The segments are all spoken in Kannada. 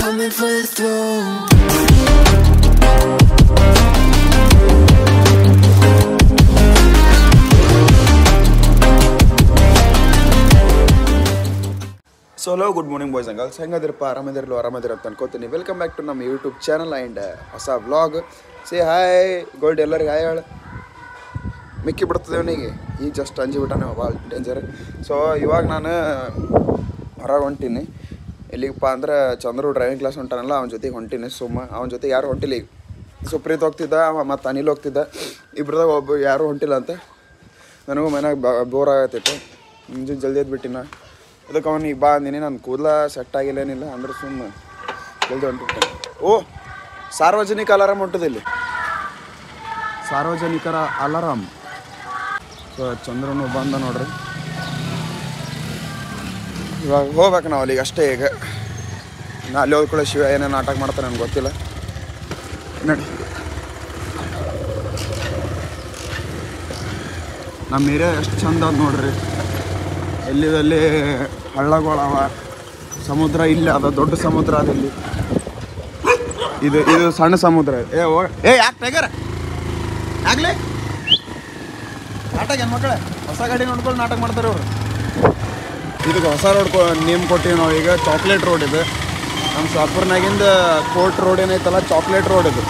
coming for the throne. So hello good morning boys and girls ಹೆಂಗದಿರಪ್ಪ ಆರಾಮದಿರಲು ಆರಾಮದಿರ ಅಂತ ಅನ್ಕೋತೀನಿ ವೆಲ್ಕಮ್ ಬ್ಯಾಕ್ ಟು ನಮ್ಮ ಯೂಟ್ಯೂಬ್ ಚಾನಲ್ ಆ್ಯಂಡ್ ಹೊಸ ವ್ಲಾಗ್ ಸೇ ಹಾಯ್ ಗೋಲ್ಡ್ ಎಲ್ಲರಿಗೆ ಹಾಯ್ ಹೇಳು ಮಿಕ್ಕಿ ಬಿಡ್ತದೆ ಅವನಿಗೆ ಈಗ ಜಸ್ಟ್ ಅಂಜಿ ಬಿಟ್ಟಾನೆ ಭಾಳ ಡೇಂಜರ್ ಸೊ ಇವಾಗ ನಾನು ಹೊರಗೆ ಹೊಂಟೀನಿ ಎಲ್ಲಿಗಪ್ಪ ಅಂದ್ರೆ ಚಂದ್ರು ಡ್ರೈವಿಂಗ್ ಕ್ಲಾಸ್ ಹೊಂಟಾನಲ್ಲ ಅವನ ಜೊತೆಗೆ ಹೊಂಟೀನಿ ಸುಮ್ಮ ಅವನ ಜೊತೆ ಯಾರು ಹೊಂಟಿಲ್ಲ ಈಗ ಸುಪ್ರೀತ್ ಹೋಗ್ತಿದ್ದ ಮತ್ತು ಅನಿಲ್ ಹೋಗ್ತಿದ್ದ ಇಬ್ರದಾಗ ಒಬ್ಬ ಯಾರೂ ಹೊಂಟಿಲ್ಲ ಅಂತ ನನಗೂ ಮನ್ಯಾಗ ಬೋರ್ ಆಗತ್ತೈತೆ ಮುಂಜಾನೆ ಜಲ್ದಿ ಎದ್ದು ಬಿಟ್ಟಿನ ಅದಕ್ಕೆ ಅವ್ನಿಗೆ ಬಾ ಅಂದಿನಿ ನನ್ನ ಕೂದಲ ಸೆಟ್ ಆಗಿಲ್ಲ ಏನಿಲ್ಲ ಅಂದ್ರೆ ಸುಮ್ಮನೆ ಜಲ್ದಿ ಹೊಂಟಿರ್ತಾನೆ ಓ ಸಾರ್ವಜನಿಕ ಅಲಾರಾಮ್ ಹೊಂಟದ ಇಲ್ಲಿ ಸಾರ್ವಜನಿಕರ ಅಲಾರಾಮ್ ಸೊ ಚಂದ್ರನು ಬಂದ ನೋಡ್ರಿ ಇವಾಗ ಹೋಗ್ಬೇಕು ನಾವು ಅಲ್ಲಿಗೆ ಅಷ್ಟೇ ಈಗ ನಾ ಅಲ್ಲಿ ಹೋದ ಕೂಡ ಶಿವ ಏನೇನು ನಾಟಕ ಮಾಡ್ತಾರೆ ನನಗೆ ಗೊತ್ತಿಲ್ಲ ನಡಿ ನಮ್ಮ ಏರಿಯಾ ಎಷ್ಟು ಚಂದ ಅದ ನೋಡ್ರಿ ಎಲ್ಲಿದಲ್ಲಿ ಹಳ್ಳಗಳವ ಸಮುದ್ರ ಇಲ್ಲ ಅದ ದೊಡ್ಡ ಸಮುದ್ರ ಅದ ಇಲ್ಲಿ ಇದು ಇದು ಸಣ್ಣ ಸಮುದ್ರ ಏ ಓ ಏ ಯಾಕೆ ಟೈಗರ್ ಆಗ್ಲಿ ನಾಟಕ ಏನು ಮಕ್ಕಳೇ ಹೊಸ ಗಾಡಿ ನೋಡ್ಕೊಂಡು ನಾಟಕ ಮಾಡ್ತಾರೆ ಅವರು ಇದಕ್ಕೆ ಹೊಸ ರೋಡ್ ಕೊ ನೇಮ್ ಕೊಟ್ಟಿವಿ ನಾವು ಈಗ ಚಾಕ್ಲೇಟ್ ರೋಡ್ ಇದು ನಮ್ಮ ಶಾಪುರ್ನಾಗಿಂದ ಕೋರ್ಟ್ ರೋಡ್ ಏನೈತಲ್ಲ ಚಾಕ್ಲೇಟ್ ರೋಡ್ ಇದು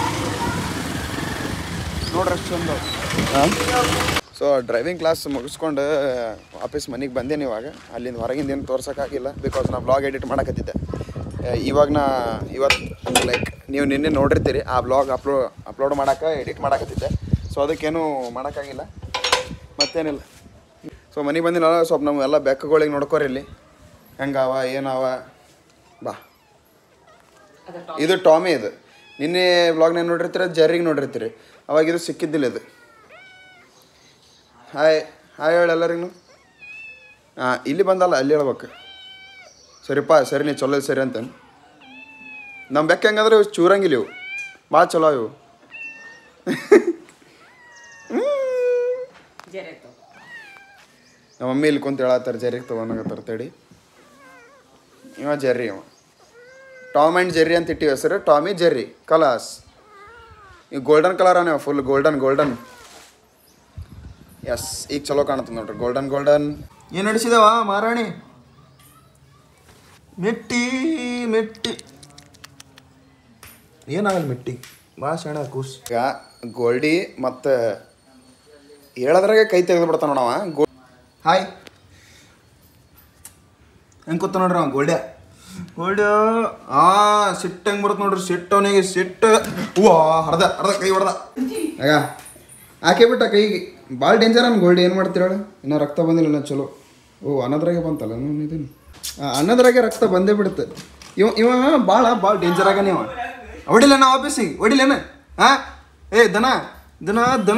ನೋಡ್ರಿ ಅಷ್ಟು ಚಂದ ಸೊ ಡ್ರೈವಿಂಗ್ ಕ್ಲಾಸ್ ಮುಗಿಸ್ಕೊಂಡು ವಾಪಸ್ ಮನೆಗೆ ಬಂದೇನೆ ಇವಾಗ ಅಲ್ಲಿಂದ ಹೊರಗಿಂದ ಏನು ತೋರ್ಸೋಕ್ಕಾಗಿಲ್ಲ ಬಿಕಾಸ್ ನಾ ಬ್ಲಾಗ್ ಎಡಿಟ್ ಮಾಡಕತ್ತಿದ್ದೆ ಆ, ಇವಾಗ ನಾ ಇವತ್ತು ಲೈಕ್ ನೀವು ನಿನ್ನೆ ನೋಡಿರ್ತೀರಿ ಆ ಬ್ಲಾಗ್ ಅಪ್ಲೋ ಅಪ್ಲೋಡ್ ಮಾಡೋಕೆ ಎಡಿಟ್ ಮಾಡಕತ್ತಿದ್ದೆ ಸೊ ಅದಕ್ಕೇನು ಮಾಡೋಕ್ಕಾಗಿಲ್ಲ ಮತ್ತೇನಿಲ್ಲ ಸೊ ಮನೆಗೆ ಬಂದಿಲ್ಲ ಸ್ವಲ್ಪ ನಾವು ಎಲ್ಲ ಬೆಕ್ಕಗಳಿಗೆ ನೋಡ್ಕೋರಿ ಇಲ್ಲಿ ಹೆಂಗವ ಏನವ ಬಾ ಇದು ಟಾಮಿ ಇದು ನಿನ್ನೆ ಬ್ಲಾಗ್ನಾಗ ನೋಡಿರ್ತೀರ ಜರ್ರಿಗೆ ನೋಡಿರ್ತೀರಿ ಅವಾಗ ಇದು ಸಿಕ್ಕಿದ್ದಿಲ್ಲ ಇದು ಹಾಯ್ ಹಾಯ್ ಹೇಳಿ ಎಲ್ಲರಿಗೂ ಹಾಂ ಇಲ್ಲಿ ಬಂದಲ್ಲ ಅಲ್ಲಿ ಹೇಳ್ಬೇಕು ಸರಿಪ್ಪ ಸರಿ ನೀ ಚಲೋ ಸರಿ ಅಂತ ನಮ್ಮ ಬೆಕ್ಕ ಹೆಂಗಂದ್ರೆ ಇವು ಚೂರಂಗಿಲ್ಲ ಇವು ಭಾಳ ಚಲೋ ಇವು ನಮ್ಮ ಮಮ್ಮಿ ಇಲ್ಲಿ ಕುಂತ ಹೇಳತ್ತಾರ ಜೆರಿಗೆ ತೊಗೊಂಡಾಗತ್ತಾರ ತಡಿ ಇವ ಜೆರ್ರಿ ಇವ ಟಾಮ್ ಆ್ಯಂಡ್ ಜೆರ್ರಿ ಅಂತ ಇಟ್ಟಿವಿ ಹೆಸರು ಟಾಮಿ ಜೆರ್ರಿ ಕಲಾಸ್ ಈಗ ಗೋಲ್ಡನ್ ಕಲರ್ ಅವ ಫುಲ್ ಗೋಲ್ಡನ್ ಗೋಲ್ಡನ್ ಎಸ್ ಈಗ ಚಲೋ ಕಾಣುತ್ತೆ ನೋಡ್ರಿ ಗೋಲ್ಡನ್ ಗೋಲ್ಡನ್ ಏನು ನಡೆಸಿದವ ಮಾರಾಣಿ ಮೆಟ್ಟಿ ಮೆಟ್ಟಿ ಏನಾಗಲ್ಲ ಮೆಟ್ಟಿ ಭಾಳ ಸಣ್ಣ ಕೂಸ್ ಈಗ ಗೋಲ್ಡಿ ಮತ್ತು ಹೇಳದ್ರಾಗೆ ಕೈ ತೆಗೆದು ಬಿಡ್ತಾನ ನೋಡವ ಗೋ ಹಾಯ್ ಹೆಂಗೆ ಕೂತ ನೋಡ್ರಿ ಅವ ಗೋಲ್ಡ್ಯ ಗೋಲ್ಡ್ಯ ಆ ಸಿಟ್ಟು ಹೆಂಗೆ ಬರುತ್ತೆ ನೋಡ್ರಿ ಸಿಟ್ಟು ಅವನಿಗೆ ಸಿಟ್ಟು ಹೂವಾ ಹರ್ದ ಹರ್ದ ಕೈ ಹೊಡ್ದ ಆಗ ಹಾಕೇ ಬಿಟ್ಟ ಕೈಗೆ ಭಾಳ ಡೇಂಜರ್ ಅನ್ ಗೋಲ್ಡ್ ಏನು ಮಾಡ್ತೀರ ಹೇಳು ಇನ್ನೂ ರಕ್ತ ಬಂದಿಲ್ಲ ಇನ್ನೂ ಚಲೋ ಓ ಅನ್ನದ್ರಾಗೆ ಬಂತಲ್ಲ ನಾನು ಇದನ್ನು ಅನ್ನದ್ರಾಗೆ ರಕ್ತ ಬಂದೇ ಬಿಡುತ್ತೆ ಇವ ಇವ ಭಾಳ ಭಾಳ ಡೇಂಜರ್ ಆಗ ನೀವು ಹೊಡಿಲ್ಲ ನಾ ಆಫೀಸಿಗೆ ಹೊಡಿಲೇನ ಹಾಂ ಏ ದನ ದನ ದನ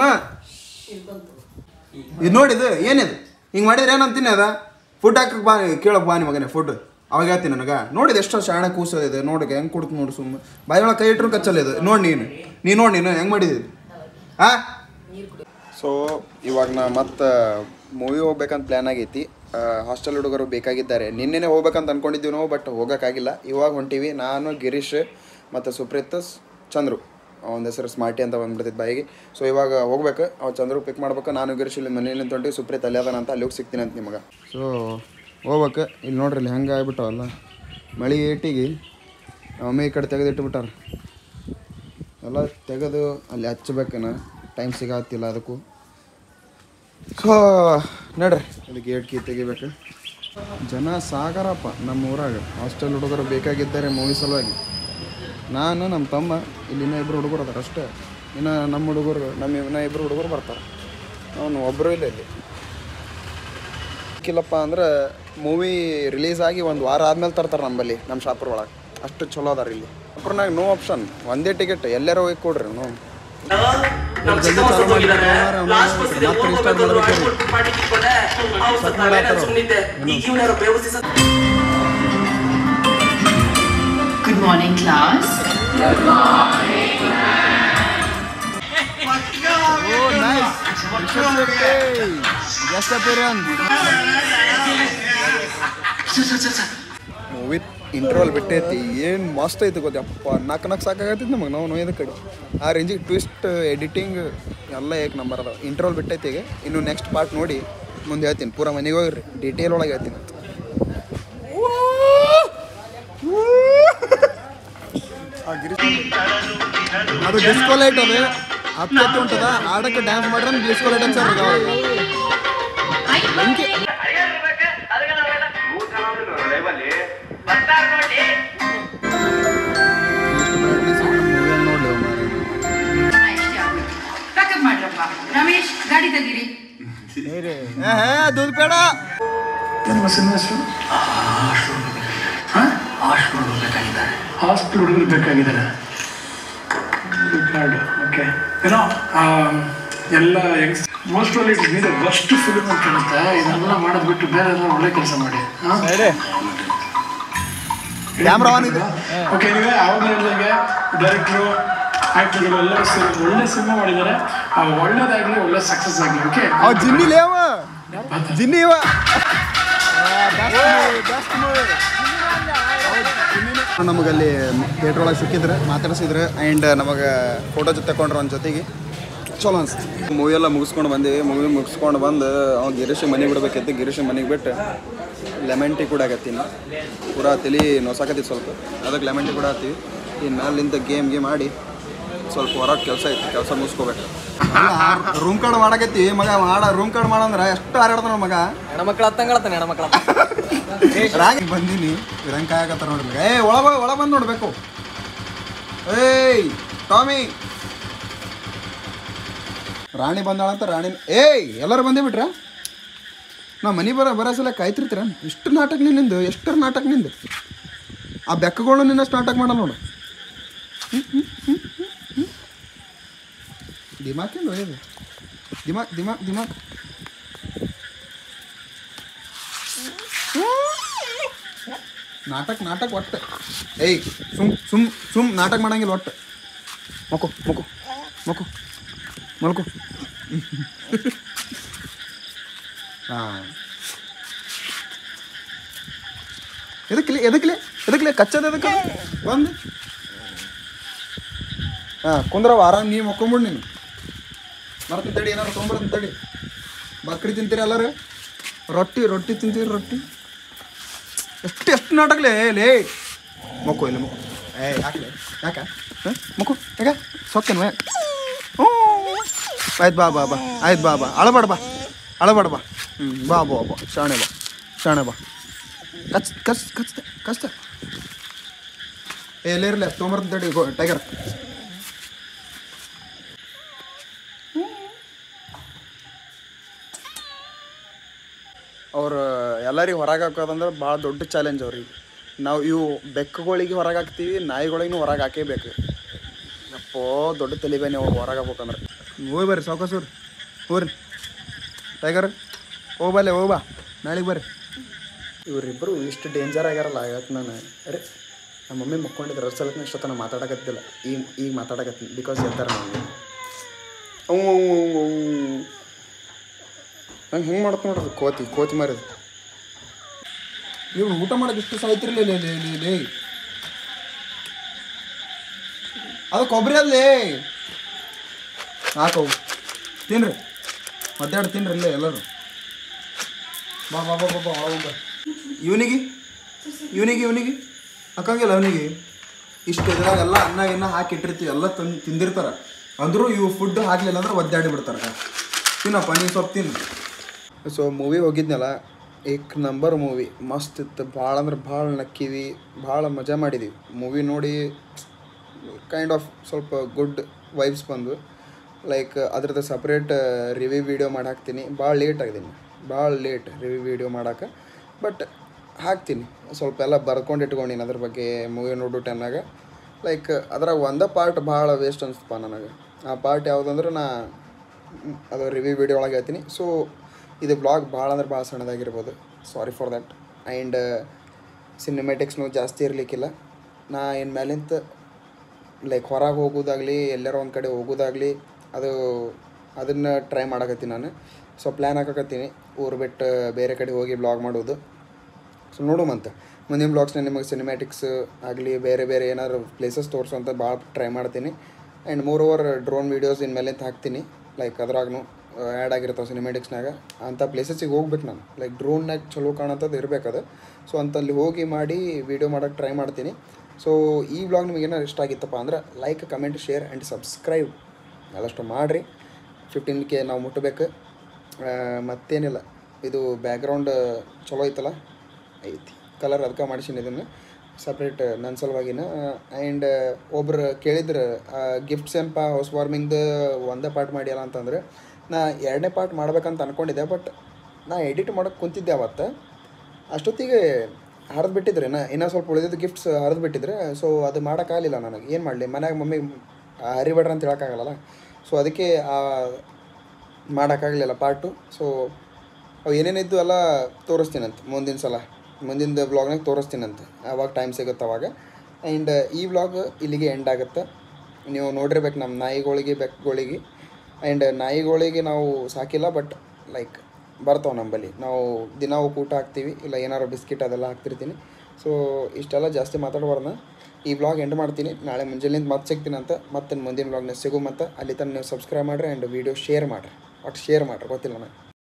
ಇದು ನೋಡಿದು ಏನಿದು ಹಿಂಗೆ ಮಾಡಿದ್ರೆ ಏನಂತೀನಿ ಅದ ಫುಡ್ ಹಾಕಕ್ಕೆ ಬಾ ಕೇಳಕ್ಕೆ ಬಾ ಮಗನೇ ಫುಡ್ ಅವಾಗ ಹೇಳ್ತೀನಿ ನನಗೆ ನೋಡಿದ ಎಷ್ಟು ಶಾಣೆ ಕೂಸೋದಿದೆ ನೋಡಿ ಹೆಂಗೆ ಕೊಡ್ತು ನೋಡು ಸುಮ್ಮ ಬಾಯೊಳಗೆ ಕೈ ಇಟ್ರು ಕಚ್ಚಲ್ಲ ಇದು ನೋಡಿ ನೀನು ನೀ ನೋಡಿ ನೀನು ಹೆಂಗೆ ಮಾಡಿದ್ದೀವಿ ಹಾಂ ಸೊ ಇವಾಗ ನಾ ಮತ್ತೆ ಮೂವಿ ಹೋಗ್ಬೇಕಂತ ಪ್ಲ್ಯಾನ್ ಆಗೈತಿ ಹಾಸ್ಟೆಲ್ ಹುಡುಗರು ಬೇಕಾಗಿದ್ದಾರೆ ನಿನ್ನೆನೇ ಹೋಗ್ಬೇಕಂತ ಅನ್ಕೊಂಡಿದ್ದೀವಿ ನಾವು ಬಟ್ ಹೋಗೋಕ್ಕಾಗಿಲ್ಲ ಇವಾಗ ಹೊಂಟೀವಿ ನಾನು ಗಿರೀಶ್ ಮತ್ತು ಸುಪ್ರೀತ್ ಸ್- ಚಂದ್ರು ಅವನ ಹೆಸರು ಸ್ಮಾರ್ಟಿ ಅಂತ ಬಂದ್ಬಿಡ್ತಿದ್ದು ಬಾಯಿಗೆ ಸೊ ಇವಾಗ ಹೋಗ್ಬೇಕು ಅವ ಚಂದ್ರು ಪಿಕ್ ಮಾಡ್ಬೇಕು ನಾನು ಗಿರೀಶ್ ಇಲ್ಲಿ ಮನೇಲಿ ಹೊಂಟಿವಿ ಸುಪ್ರೀತ್ ಅಲ್ಲಿ ಅದಾನ ಅಂತ ಅಲ್ಲಿ ಹೋಗಿ ಸಿಗ್ತೀನಿ ಅಂತ ನಿಮಗೆ ಸೊ ಹೋಗ್ಬೇಕು ಇಲ್ಲಿ ನೋಡ್ರಿ ಇಲ್ಲಿ ಹೆಂಗೆ ಆಗ್ಬಿಟ್ಟವಲ್ಲ ಮಳೆ ಏಟಿಗೆ ಒಮ್ಮೆ ಈ ಕಡೆ ತೆಗೆದು ಇಟ್ಬಿಟ್ಟಾರ ಎಲ್ಲ ತೆಗೆದು ಅಲ್ಲಿ ಹಚ್ಬೇಕನ ಟೈಮ್ ಸಿಗತ್ತಿಲ್ಲ ಅದಕ್ಕೂ ಸೊ ನಡ್ರಿ ಅದು ಗೇಟ್ ಕೀ ತೆಗಿಬೇಕು ಜನ ಸಾಗರಪ್ಪ ನಮ್ಮ ಊರಾಗ ಹಾಸ್ಟೆಲ್ ಹುಡುಗರು ಬೇಕಾಗಿದ್ದಾರೆ ಮೂವಿ ಸಲುವಾಗಿ ನಾನು ನಮ್ಮ ತಮ್ಮ ಇಲ್ಲಿನ ಇಬ್ಬರು ಹುಡುಗರು ಅದಾರ ಅಷ್ಟೇ ಇನ್ನು ನಮ್ಮ ಹುಡುಗರು ನಮ್ಮ ಇನ್ನ ಇಬ್ಬರು ಹುಡುಗರು ಬರ್ತಾರೆ ಅವನು ಒಬ್ಬರು ಇಲ್ಲ ಇಲ್ಲಿ ಇಲ್ಲಪ್ಪ ಅಂದ್ರೆ ಮೂವಿ ರಿಲೀಸ್ ಆಗಿ ಒಂದು ವಾರ ಆದ್ಮೇಲೆ ತರ್ತಾರೆ ನಮ್ಮಲ್ಲಿ ನಮ್ಮ ಶಾಪುರ ಒಳಗೆ ಅಷ್ಟು ಚಲೋ ಅದಾರ ಇಲ್ಲಿ ಶಾಪುರ್ನಾಗ ನೋ ಆಪ್ಷನ್ ಒಂದೇ ಟಿಕೆಟ್ ಎಲ್ಲರೂ ಹೋಗಿ ಕೊಡ್ರಿ ನೋ ಜಲ್ದಿ ಚಾಲು ಮಾಡಿಬಿಟ್ರೆ ಮತ್ತೆ restart Good morning, class. Oh, nice. Rishabh Shetty. Guest appearance. Movie interval ಬಿಟ್ಟೈತಿ ಏನು ಮಸ್ತ್ ಐತಿ ಗೊತ್ತಪ್ಪ ನಾಲ್ಕು ನಾಲ್ಕು ಸಾಕಾಗತ್ತೈತಿ ನಮಗೆ ನಾವು ನೋಯ್ದ ಕಡೆ ಆ ರೇಂಜಿಗೆ ಟ್ವಿಸ್ಟ್ ಎಡಿಟಿಂಗ್ ಎಲ್ಲ ಏಕ್ ನಂಬರ್ ಅದಾವ ಇಂಟರ್ವಲ್ ಬಿಟ್ಟೈತಿ ಈಗ ಇನ್ನು ನೆಕ್ಸ್ಟ್ ಪಾರ್ಟ್ ನೋಡಿ ಮುಂದೆ ಹೇಳ್ತೀನಿ ಪೂರ ಮನೆಗೆ ಹೋಗ್ರಿ ಡೀಟೇಲ್ ಒಳಗೆ ಹೇಳ್ತೀನಿ ಅಂತ ಆ ಗಿರೀಶ್ ಅದು ಡಿಸ್ಕೋ ಲೈಟ್ ಅದು ಹತ್ತತ್ತು ಉಂಟದ ಆಡಕ್ಕೆ ಡ್ಯಾನ್ಸ್ ಮಾಡ್ರೆ ಡಿಸ್ಕೋ ಲೈಟ್ ಅಂತ ಬೆಂಕಿ ಎಷ್ಟು brightness ಇದ್ರೆ movie ಅಲ್ಲಿ ನೋಡ್ಲಿ ಅವ್ ಮಾರ್ರೆ. ಇಷ್ಟೇ ಆಗ್ಬೇಕು ಪ್ಯಾಕಪ್ ಮಾಡ್ರಪ್ಪ ರಮೇಶ್ ಗಾಡಿ ತೆಗೀರಿ ಏ ಹೇ ದೂದ್ ಬೇಡ ನಮ್ಮ ಸಿನಿಮಾ ಹೆಸರು ಹಾಸ್ಟೆಲ್ ಹುಡುಗರು ಬೇಕಾಗಿದ್ದಾರೆ ಕಾರ್ಡ್ ಓಕೆ ಏನೋ ಆಮ್, ಎಲ್ಲ youngs most all it need first film ಅಂತ ಕಾಣುತ್ತೆ ಇದನ್ನೆಲ್ಲ ಮಾಡೋದು ಬಿಟ್ಟು ಬೇರೆ ಏನಾದ್ರು ಒಳ್ಳೆ ಕೆಲಸ ಮಾಡಿ Camera on ಇದೆ. ಓಕೆ ನೀವೇ ಆವಾಗಲೇ ಹೇಳಿದಂಗೆ ಡೈರೆಕ್ಟ್ರು ಆ್ಯಕ್ಟರ್ಗಳು ಎಲ್ಲರೂ ಸೇರಿ ಒಳ್ಳೆ ಸಿನಿಮಾ ಮಾಡಿದ್ದಾರೆ ಆ ಒಳ್ಳೇದಾಗಲಿ ಒಳ್ಳೆ ಸಕ್ಸಸ್ ಆಗಲಿ ಓಕೆ ಅವ್ ಜಿನ್ನಿ ಲೇವ ಜಿನ್ನಿ ಇವ ನಮಗಲ್ಲಿ ಥಿಯೇಟ್ರ್ ಒಳಗೆ ಸಿಕ್ಕಿದ್ರೆ ಮಾತಾಡಿಸಿದ್ರೆ ಆ್ಯಂಡ್ ನಮಗೆ ಫೋಟೋ ಜೊತೆ ತಗೊಂಡ್ರು ಒಂದು ಜೊತೆಗೆ ಚಲೋ ಅನ್ಸ್ತು ಮೂವಿ ಎಲ್ಲ ಮುಗಿಸ್ಕೊಂಡು ಬಂದೀವಿ ಮೂವಿ ಮುಗಿಸ್ಕೊಂಡು ಬಂದು ಅವ್ನು ಗಿರೀಶ್ ಮನೆಗೆ ಬಿಡ್ಬೇಕಿತ್ತು ಗಿರೀಶ್ ಮನೆಗೆ ಬಿಟ್ಟು ಲೆಮನ್ ಟೀ ಕೂಡ ಆಗತ್ತೀನಿ ಪೂರಾ ತಲೆ ನೋಸಾಕತ್ತಿ ಸ್ವಲ್ಪ ಅದಕ್ಕೆ ಲೆಮನ್ ಟೀ ಕೂಡ ಹಾಕ್ತೀವಿ ಇನ್ನು ಅಲ್ಲಿಂದ ಗೇಮ್ ಗೇಮ್ ಆಡಿ ಸ್ವಲ್ಪ ಹೊರಗೆ ಕೆಲಸ ಐತಿ ಕೆಲಸ ಮುಗಿಸ್ಕೋಬೇಕು ರೂಮ್ ಕಾರ್ಡ್ ಮಾಡಕತ್ತಿ ಮಗ ಮಾಡ ರೂಮ್ ಕಾರ್ಡ್ ಮಾಡಂದ್ರೆ ಎಷ್ಟು ಹಾರಾಡ್ತಾನ ಮಗ ಹೆಣ್ಮಕ್ಳು ಹತ್ತಂಗಳತ್ತಾನೆ ಹೆಣ್ಮಕ್ಳು ರಾಗಿ ಬಂದೀನಿ ಇರಂಗ್ ಕಾಯಕತ್ತಾರ ನೋಡ್ರಿ ಏ ಒಳ ಒಳ ಬಂದು ನೋಡ್ಬೇಕು ಏಯ್ ಟಾಮಿ ರಾಣಿ ಬಂದಾಳಂತ ರಾಣಿ ಏಯ್ ಎಲ್ಲರೂ ಬಂದೇ ಬಿಟ್ರ ನಾ ಮನೆ ಬರ ಬರೋ ಸಲ ಕಾಯ್ತಿರ್ತೀರ ಇಷ್ಟು ನಾಟಕ ನಿಂದು ಎಷ್ಟರ ನಾಟಕ ನಿಂದು ಆ ಬೆಕ್ಕಗಳು ನಿನ್ನಷ್ಟು ನಾಟಕ ಮಾಡಲ್ಲ ನೋಡು ದಿಮಾಕ್ ಏನು ಒಯ್ಯದು ದಿಮಾಕ್ ದಿಮಾಕ್ ದಿಮಾಕ್ ನಾಟಕ ನಾಟಕ ಒಟ್ಟು ಏಯ್ ಸುಮ್ ಸುಮ್ ಸುಮ್ ನಾಟಕ ಮಾಡಂಗಿಲ್ಲ ಒಟ್ಟು ಮಕ್ಕೋ ಮಕ್ಕೋ ಮಕ್ಕೋ ಮಲ್ಕೋ ಹಾಂ ಎದಕ್ಲೆ ಎದಕ್ಲೆ ಎದಕ್ಲೆ ಕಚ್ಚದ ಎದಕ್ಕೆ ಬಂದು ಹಾಂ ಕುಂದ್ರವ ಆರಾಮ್ ನೀ ಮಕ್ಕೊಂಬಿಡು ನೀನು ಮರ್ತೀನಿ ತಡಿ ಏನಾರು ತೊಗೊಂಬರ್ತೀನಿ ತಡಿ ಬಕ್ರಿ ತಿಂತೀರಿ ಎಲ್ಲರೂ ರೊಟ್ಟಿ ರೊಟ್ಟಿ ತಿಂತೀರಿ ರೊಟ್ಟಿ ಎಷ್ಟು ಎಷ್ಟು ನಾಟಕಲೇ ಲೇ ಮಕ್ಕೋ ಇಲ್ಲ ಮಕ್ಕೋ ಏ ಯಾಕಲೆ ಯಾಕ ಹಾಂ ಮಕ್ಕೋ ಯಾಕ ಸೊಕ್ಕನ್ ಮೇ ಹ್ಞೂ ಆಯ್ತು ಬಾ ಬಾ ಬಾ ಆಯ್ತು ಬಾ ಬಾ ಅಳಬೇಡ ಬಾ ಅಳಬೇಡ ಬಾ ಹ್ಞೂ ಬಾ ಬಾ ಬಾ ಶಾಣೆ ಬಾ ಶಾಣೆ ಬಾ ಕಚ್ ಕಚ್ ಕಚ್ತೆ ಕಚ್ತೆ ಏ ಇಲ್ಲೇ ಇರಲಿ ತೊಗೊಂಬರ್ತೀನಿ ತಡಿ ಗೋ ಟೈಗರ್ ಅವ್ರು ಎಲ್ಲರಿಗೆ ಹೊರಗೆ ಹಾಕೋದಂದ್ರೆ ಭಾಳ ದೊಡ್ಡ ಚಾಲೆಂಜ್ ಅವ್ರಿಗೆ ನಾವು ಇವು ಬೆಕ್ಕುಗಳಿಗೆ ಹೊರಗೆ ಹಾಕ್ತೀವಿ ನಾಯಿಗಳಿಗೂ ಹೊರಗೆ ಹಾಕೇಬೇಕು ಅಪ್ಪೋ ದೊಡ್ಡ ತಲೆಬೇನೆ ಅವ್ರು ಹೊರಗೆ ಹಾಕ್ಬೇಕಂದ್ರೆ ಹೋಗಿ ಬರ್ರಿ ಸಾವ್ಕಾಸೂರು ಹೋಗ್ರಿ ಟೈಗರ್ ಹೋಗ್ಬಲ್ಲೆ ಹೋಗ್ಬಾ ನಾಳೆಗೆ ಬರ್ರಿ ಇವರಿಬ್ಬರು ಇಷ್ಟು ಡೇಂಜರ್ ಆಗ್ಯಾರಲ್ಲ ಇವತ್ತು ನಾನು ಅರೆ ನಮ್ಮ ಮಮ್ಮಿ ಮಕ್ಕೊಂಡಿದ್ರೆ ಸಲತ್ನ ಇಷ್ಟೊತ್ತ ನಾನು ಮಾತಾಡಕತ್ತಿಲ್ಲ ಈಗ ಈಗ ಮಾತಾಡಕತ್ತೀನಿ ಬಿಕಾಸ್ ಎದ್ದಾರ ನನಗೆ ಅವು ಹಂಗೆ ಹೆಂಗೆ ಮಾಡ್ತಾ ನೋಡ್ರಿ ಕೋತಿ ಕೋತಿ ಮಾರಿದ ನೀವು ಊಟ ಮಾಡೋಕೆ ಇಷ್ಟು ಸಾಯ್ತಿರ್ಲಿ ಲೇ ಲೇ ಲೇ ಲೇ ಅದು ಕೊಬ್ಬರಿ ಅಲ್ಲೇ ಹಾಕವು ತಿನ್ರಿ ಮಧ್ಯಾಹ್ನ ತಿನ್ರಿ ಇಲ್ಲೇ ಎಲ್ಲರೂ ಬಾ ಬಾ ಬಾ ಬಾ ಬಾ ಒಳಗ್ ಬಾ ಇವನಿಗೆ ಇವನಿಗೆ ಇವನಿಗೆ ಹಾಕಂಗಿಲ್ಲ ಅವನಿಗೆ ಇಷ್ಟು ಇದ್ರಾಗೆಲ್ಲ ಅನ್ನ ಇನ್ನ ಹಾಕಿ ಇಟ್ಟಿರ್ತೀವಿ ಎಲ್ಲ ತಂದು ತಿಂದಿರ್ತಾರೆ ಅಂದರೂ ಇವು ಫುಡ್ ಹಾಕ್ಲಿಲ್ಲ ಅಂದ್ರೆ ಒದ್ದಾಡಿ ಬಿಡ್ತಾರೆ ತಿನ್ನಪ್ಪ ನೀವು ಸ್ವಲ್ಪ ತಿನ್ನು ಸೊ ಮೂವಿ ಹೋಗಿದ್ನಲ್ಲ ಏಕ್ ನಂಬರ್ ಮೂವಿ ಮಸ್ತ್ ಇತ್ತು ಭಾಳ ಅಂದ್ರೆ ಭಾಳ ನಕ್ಕೀವಿ ಭಾಳ ಮಜಾ ಮಾಡಿದ್ದೀವಿ ಮೂವಿ ನೋಡಿ ಕೈಂಡ್ ಆಫ್ ಸ್ವಲ್ಪ ಗುಡ್ ವೈಬ್ಸ್ ಬಂದು ಲೈಕ್ ಅದ್ರದ್ದು ಸಪ್ರೇಟ್ ರಿವ್ಯೂ ವೀಡಿಯೋ ಮಾಡಿ ಹಾಕ್ತೀನಿ ಭಾಳ ಲೇಟ್ ಆಗಿದ್ದೀನಿ ಭಾಳ ಲೇಟ್ ರಿವ್ಯೂ ವೀಡಿಯೋ ಮಾಡೋಕೆ ಬಟ್ ಹಾಕ್ತೀನಿ ಸ್ವಲ್ಪ ಎಲ್ಲ ಬರ್ಕೊಂಡು ಇಟ್ಕೊಂಡಿನಿ ಅದ್ರ ಬಗ್ಗೆ ಮೂವಿ ನೋಡೋ ಟೈಮ್ನಾಗ ಲೈಕ್ ಅದ್ರಾಗ ಒಂದೇ ಪಾರ್ಟ್ ಭಾಳ ವೇಸ್ಟ್ ಅನಿಸ್ತಪ್ಪ ನನಗೆ ಆ ಪಾರ್ಟ್ ಯಾವುದಂದ್ರೆ ನಾ ಮ್, ಅದು ರಿವ್ಯೂ ವೀಡಿಯೋ ಒಳಗೆ ಹೇಳ್ತೀನಿ ಸೊ ಇದು ಬ್ಲಾಗ್ ಭಾಳ ಅಂದ್ರೆ ಭಾಳ ಸಣ್ಣದಾಗಿರ್ಬೋದು ಸಾರಿ ಫಾರ್ ದ್ಯಾಟ್ ಆ್ಯಂಡ್ ಸಿನಿಮ್ಯಾಟಿಕ್ಸ್ನು ಜಾಸ್ತಿ ಇರಲಿಕ್ಕಿಲ್ಲ ನಾ ಇನ್ನು ಮೇಲಿಂತ ಲೈಕ್ ಹೊರಗೆ ಹೋಗೋದಾಗಲಿ ಎಲ್ಲಾರ ಒಂದು ಕಡೆ ಹೋಗೋದಾಗಲಿ ಅದು ಅದನ್ನು ಟ್ರೈ ಮಾಡಕತ್ತೀನಿ ನಾನು ಸೊ ಪ್ಲ್ಯಾನ್ ಹಾಕಕತ್ತೀನಿ ಊರು ಬಿಟ್ಟು ಬೇರೆ ಕಡೆ ಹೋಗಿ ಬ್ಲಾಗ್ ಮಾಡೋದು ಸೊ ನೋಡುಮಂತ ಮುಂದಿನ ಬ್ಲಾಗ್ಸ್ನ ನಿಮಗೆ ಸಿನಿಮ್ಯಾಟಿಕ್ಸ್ ಆಗಲಿ ಬೇರೆ ಬೇರೆ ಏನಾದ್ರು ಪ್ಲೇಸಸ್ ತೋರಿಸುವಂಥ ಭಾಳ ಟ್ರೈ ಮಾಡ್ತೀನಿ and more over drone videos ಇನ್ಮೇಲೆ ಹಾಕ್ತೀನಿ ಲೈಕ್ ಅದ್ರಾಗೂ ಆ್ಯಡ್ ಆಗಿರ್ತಾವೆ ಸಿನಿಮ್ಯಾಟಿಕ್ಸ್ನಾಗ ಅಂಥ ಪ್ಲೇಸಸ್ಸಿಗೆ ಹೋಗ್ಬೇಕು ನಾನು ಲೈಕ್ ಡ್ರೋನ್ನಾಗ ಚಲೋ ಕಾಣಂಥದ್ದು ಇರಬೇಕದು ಸೊ ಅಂತಲ್ಲಿ ಹೋಗಿ ಮಾಡಿ ವೀಡಿಯೋ ಮಾಡೋಕ್ಕೆ ಟ್ರೈ ಮಾಡ್ತೀನಿ ಸೊ ಈ ವ್ಲಾಗ್ ನಿಮಗೆ ಏನಾರು ಇಷ್ಟ ಆಗಿತ್ತಪ್ಪ ಅಂದ್ರೆ like comment share and subscribe ಎಲ್ಲಷ್ಟು ಮಾಡಿರಿ ಫಿಫ್ಟೀನ್ ಕೆ ನಾವು ಮುಟ್ಟಬೇಕು ಆ, ಮತ್ತೇನಿಲ್ಲ ಇದು ಬ್ಯಾಕ್ಗ್ರೌಂಡ್ ಚಲೋ ಐತಲ್ಲ ಐತಿ ಕಲರ್ ಅದಕ್ಕೆ ಮಾಡಿಸಿನಿ ಇದನ್ನು ಸಪ್ರೇಟ್ ನನ್ನ ಸಲುವಾಗಿನ ಆ್ಯಂಡ್ ಒಬ್ರು ಕೇಳಿದ್ರು ಗಿಫ್ಟ್ಸ್ ಏನಪ್ಪ ಹೌಸ್ ವಾರ್ಮಿಂಗ್ದು ಒಂದೇ ಪಾರ್ಟ್ ಮಾಡಿಯಲ್ಲ ಅಂತಂದ್ರೆ ನಾ ಎರಡನೇ ಪಾರ್ಟ್ ಮಾಡ್ಬೇಕಂತ ಅಂದ್ಕೊಂಡಿದ್ದೆ ಬಟ್ ನಾ ಎಡಿಟ್ ಮಾಡೋಕ್ಕೆ ಕುಂತಿದ್ದೆ ಅವತ್ತು ಅಷ್ಟೊತ್ತಿಗೆ ಹರಿದು ಬಿಟ್ಟಿದ್ರೆ ನಾ ಇನ್ನೂ ಸ್ವಲ್ಪ ಉಳಿದಿದ್ದು ಗಿಫ್ಟ್ಸ್ ಹರಿದು ಬಿಟ್ಟಿದ್ರೆ ಸೊ ಅದು ಮಾಡೋಕ್ಕಾಗಲಿಲ್ಲ ನನಗೆ ಏನು ಮಾಡಲಿ ಮನ್ಯಾಗ ಮಮ್ಮಿ ಹರಿಬೇಡ್ರಿ ಅಂತ ಹೇಳೋಕ್ಕಾಗಲ್ಲ ಸೊ ಅದಕ್ಕೆ ಆ ಮಾಡೋಕ್ಕಾಗಲಿಲ್ಲ ಪಾರ್ಟು ಸೊ ಅವು ಏನೇನಿದ್ದು ಎಲ್ಲ ತೋರಿಸ್ತೀನಂತ ಮುಂದಿನ ಸಲ ಮುಂದಿನ ವ್ಲಾಗ್ನಾಗ ತೋರಿಸ್ತೀನಂತ ಆವಾಗ ಟೈಮ್ ಸಿಗುತ್ತೆ ಅವಾಗ ಆ್ಯಂಡ್ ಈ ವ್ಲಾಗ್ ಇಲ್ಲಿಗೆ ಎಂಡ್ ಆಗುತ್ತೆ ನೀವು ನೋಡಿರ್ಬೇಕು ನಮ್ಮ ನಾಯಿಗಳಿಗೆ ಬೆಕ್ಕುಗಳಿಗೆ ಆ್ಯಂಡ್ ನಾಯಿಗಳಿಗೆ ನಾವು ಸಾಕಿಲ್ಲ ಬಟ್ ಲೈಕ್ ಬರ್ತಾವೆ ನಂಬಲ್ಲಿ ನಾವು ದಿನ ಅವಕ್ಕೆ ಊಟ ಹಾಕ್ತೀವಿ ಇಲ್ಲ ಏನಾರು ಬಿಸ್ಕಿಟ್ ಅದೆಲ್ಲ ಹಾಕ್ತಿರ್ತೀನಿ ಸೊ ಇಷ್ಟೆಲ್ಲ ಜಾಸ್ತಿ ಮಾತಾಡಬಾರ್ದು ಈ ವ್ಲಾಗ್ ಎಂಡ್ ಮಾಡ್ತೀನಿ ನಾಳೆ ಮುಂಜಾನೆಯಿಂದ ಮತ್ತೆ ಸಿಗ್ತೀನಿ ಅಂತ ಮತ್ತೆ ಮುಂದಿನ ವ್ಲಾಗ್ನ ಸಿಗು ಮತ್ತು ಅಲ್ಲಿ ತನಕ ನೀವು ಸಬ್ಸ್ಕ್ರೈಬ್ ಮಾಡಿರಿ ಆ್ಯಂಡ್ ವೀಡಿಯೋ ಶೇರ್ ಮಾಡಿರಿ ಒಟ್ಟು ಶೇರ್ ಮಾಡಿರಿ ಗೊತ್ತಿಲ್ಲ ನನಗೆ